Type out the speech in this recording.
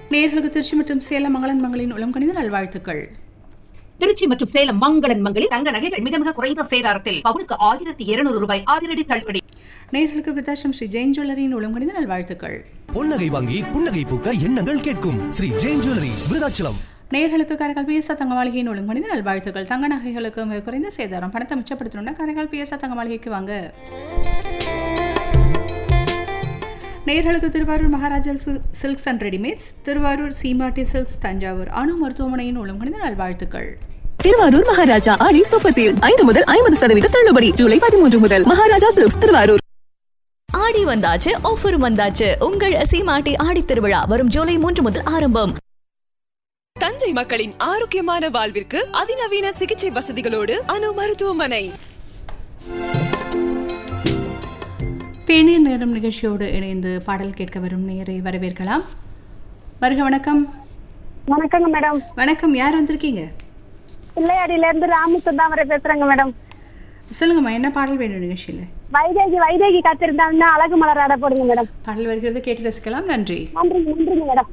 நேர்களுக்கு திருச்சி மற்றும் சேலம் மங்களன் மங்களின் உளம் கணித நல்வாழ்த்துக்கள் திருச்சி மற்றும் சேலம் மங்களன் மங்களில் தங்க நகைகள் மிக மிக குறைந்த சேதாரத்தில் பவுனுக்கு ஆயிரத்தி இருநூறு ரூபாய் அதிரடி தள்ளுபடி நேர்களுக்கு விருத்தாசம் ஸ்ரீ ஜெயின் ஜுவல்லரியின் உளம் கணித நல்வாழ்த்துக்கள் பொன்னகை வாங்கி புன்னகை பூக்க எண்ணங்கள் கேட்கும் ஸ்ரீ ஜெயின் ஜுவல்லரி விருதாச்சலம் நேர்களுக்கு காரைக்கால் பிஎஸ்ஆ தங்க மாளிகையின் ஒழுங்கு மனித நல்வாழ்த்துக்கள் தங்க நகைகளுக்கு மிக குறைந்த சேதாரம் பணத்தை மிச்சப்படுத்தணும்னா காரைக்கால் பிஎஸ்ஆ தங்க மாளிகைக்கு வாங்க நேர்களுக்கு Thiruvarur Maharaja silk- silks and readymades Thiruvarur Seematti silks Thanjavur அணு மருத்துவமனையின் ஒழுங்கு மனித நல்வாழ்த்துக்கள் திருவாரூர் மகாராஜா ஆடி சூப்பர் சேல் ஐந்து முதல் ஐம்பது சதவீத தள்ளுபடி ஜூலை பதிமூன்று முதல் மகாராஜா சில்க்ஸ் திருவாரூர் ஆடி வந்தாச்சு ஆஃபர் வந்தாச்சு உங்கள் சீமாட்டி ஆடி திருவிழா வரும் ஜூலை மூன்று முதல் ஆரம்பம் தஞ்சை மக்களின் ஆரோக்கியமான வாழ்விற்கு அதிநவீன சிகிச்சை வசதிகளோடு அணு மருத்துவமனை தேநீர் நேரம் நிகழ்ச்சியோடு இணைந்து பாடல் கேட்க வரும் நேரை வரவேற்கலாம் வருக வணக்கம் வணக்கங்க மேடம் வணக்கம் யார் வந்திருக்கீங்க பிள்ளையாடியில இருந்து ராமசுந்தாமரை பேசுறேங்க மேடம் சொல்லுங்கம்மா என்ன பாடல் வேணும் நிகழ்ச்சியில் வைதேகி வைதேகி காத்திருந்தாங்கன்னா அழகு மலர் ஆட போடுங்க மேடம் பாடல் வருகிறது கேட்டு ரசிக்கலாம் நன்றி நன்றிங்க நன்றிங்க மேடம்